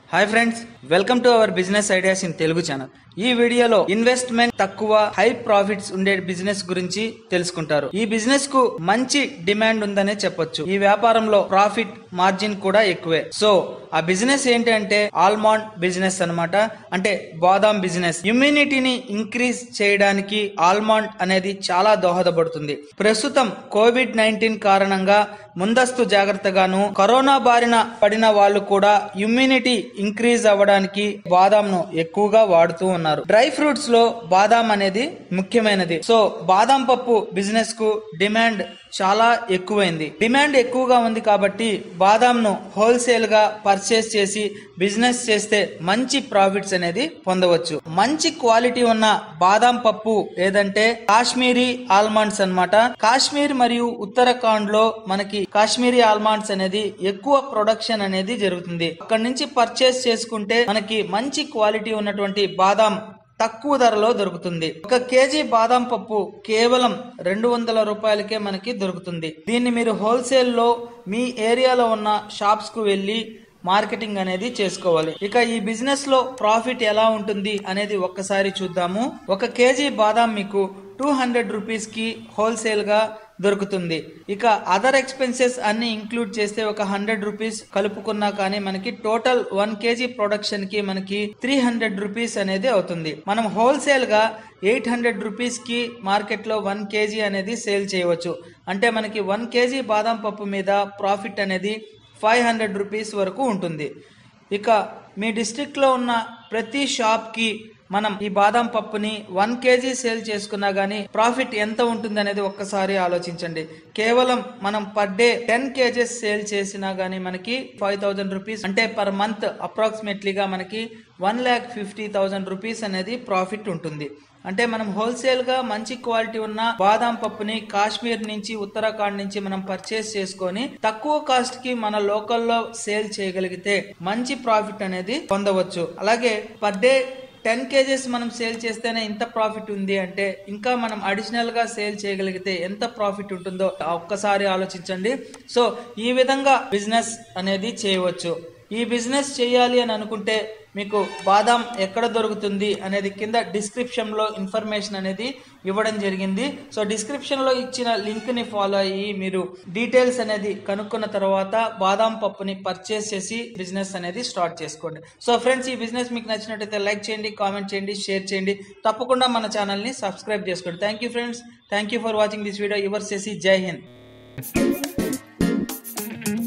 hi friends welcome to our business ideas in Telugu channel ఈ వీడియోలో investment తక్కువ high profits ఉండే బిజినెస్ గురించి తెలుసుకుంటారు ఈ బిజినెస్ కు మంచి డిమాండ్ ఉందనే చెప్పొచ్చు ఈ వ్యాపారంలో ప్రాఫిట్ మార్జిన్ కూడా ఎక్కువే సో ఆ బిజినెస్ ఏంటంటే ఆల్మండ్ బిజినెస్ అన్నమాట అంటే బాదాం బిజినెస్ ఇమ్యూనిటీని ఇంక్రీజ్ చేయడానికి ఆల్మండ్ అనేది చాలా దోహదపడుతుంది ప్రస్తుతం కోవిడ్ నైన్టీన్ కారణంగా ముందస్తు జాగ్రత్తగాను కరోనా బారిన పడిన వాళ్ళు కూడా ఇమ్యూనిటీ ఇంక్రీజ్ అవ్వడానికి బాదాంను ఎక్కువగా వాడుతూ ఉన్నారు డ్రై ఫ్రూట్స్ లో బాదాం అనేది ముఖ్యమైనది సో బాదాం పప్పు బిజినెస్ కు డిమాండ్ చాలా ఎక్కువైంది డిమాండ్ ఎక్కువగా ఉంది కాబట్టి బాదాంను హోల్సేల్ గా పర్చేస్ చేసి బిజినెస్ చేస్తే మంచి ప్రాఫిట్స్ అనేది పొందవచ్చు మంచి క్వాలిటీ ఉన్న బాదాం పప్పు ఏదంటే కాశ్మీరీ ఆల్మండ్స్ అన్నమాట కాశ్మీర్ మరియు ఉత్తరాఖండ్ లో మనకి కాశ్మీరీ ఆల్మండ్స్ అనేది ఎక్కువ ప్రొడక్షన్ అనేది జరుగుతుంది అక్కడ నుంచి పర్చేస్ చేసుకుంటే మనకి మంచి క్వాలిటీ ఉన్నటువంటి బాదాం తక్కువ ధరలో దొరుకుతుంది ఒక కేజీ బాదం పప్పు కేవలం రెండు వందల రూపాయలకే మనకి దొరుకుతుంది దీన్ని మీరు హోల్సేల్ లో మీ ఏరియాలో ఉన్న షాప్స్ కు వెళ్ళి మార్కెటింగ్ అనేది చేసుకోవాలి ఇక ఈ బిజినెస్ లో ప్రాఫిట్ ఎలా ఉంటుంది అనేది ఒక్కసారి చూద్దాము ఒక కేజీ బాదాం మీకు టూ హండ్రెడ్ రూపీస్ కి హోల్సేల్ గా దొరుకుతుంది ఇక అదర్ ఎక్స్పెన్సెస్ అన్ని ఇంక్లూడ్ చేస్తే ఒక హండ్రెడ్ రూపీస్ కలుపుకున్నా కానీ మనకి టోటల్ వన్ కేజీ ప్రొడక్షన్ కి మనకి త్రీ హండ్రెడ్ రూపీస్ అనేది అవుతుంది మనం హోల్సేల్ గా ఎయిట్ హండ్రెడ్ రూపీస్ కి మార్కెట్ లో వన్ కేజీ అనేది సేల్ చేయవచ్చు అంటే మనకి వన్ కేజీ బాదం పప్పు మీద ప్రాఫిట్ అనేది ఫైవ్ హండ్రెడ్ రూపీస్ వరకు ఉంటుంది ఇక మీ డిస్ట్రిక్ట్ లో ఉన్న ప్రతి షాప్ కి మనం ఈ బాదం పప్పుని వన్ కేజీ సేల్ చేసుకున్నా గానీ ప్రాఫిట్ ఎంత ఉంటుంది అనేది ఒక్కసారి ఆలోచించండి కేవలం మనం per day ten KGs sale చేసినా గానీ మనకి ఫైవ్ థౌజండ్ రూపీస్ అంటే పర్ మంత్ అప్రాక్సిమేట్లీగా మనకి one lakh fifty thousand rupees అనేది ప్రాఫిట్ ఉంటుంది అంటే మనం హోల్సేల్ గా మంచి క్వాలిటీ ఉన్న బాదాం పప్పుని కాశ్మీర్ నుంచి ఉత్తరాఖండ్ నుంచి మనం పర్చేస్ చేసుకొని తక్కువ కాస్ట్ కి మన లోకల్లో సేల్ చేయగలిగితే మంచి ప్రాఫిట్ అనేది పొందవచ్చు అలాగే పర్ డే టెన్ కేజెస్ మనం సేల్ చేస్తేనే ఇంత ప్రాఫిట్ ఉంది అంటే ఇంకా మనం అడిషనల్ గా సేల్ చేయగలిగితే ఎంత ప్రాఫిట్ ఉంటుందో ఒక్కసారి ఆలోచించండి సో ఈ విధంగా బిజినెస్ అనేది చేయవచ్చు ఈ బిజినెస్ చేయాలి అని అనుకుంటే మీకు బాదాం ఎక్కడ దొరుకుతుంది అనేది కింద డిస్క్రిప్షన్ లో ఇన్ఫర్మేషన్ అనేది ఇవ్వడం జరిగింది సో డిస్క్రిప్షన్ లో ఇచ్చిన లింక్ ని ఫాలో అయ్యి మీరు డీటెయిల్స్ అనేది కనుక్కున్న తర్వాత బాదాం పప్పుని పర్చేస్ చేసి బిజినెస్ అనేది స్టార్ట్ చేసుకోండి సో ఫ్రెండ్స్ ఈ బిజినెస్ మీకు నచ్చినట్టయితే లైక్ చేయండి కామెంట్ చేయండి షేర్ చేయండి తప్పకుండా మన ఛానల్ ని సబ్స్క్రైబ్ చేసుకోండి thank you friends thank you for watching this video your చేసి జై హింద్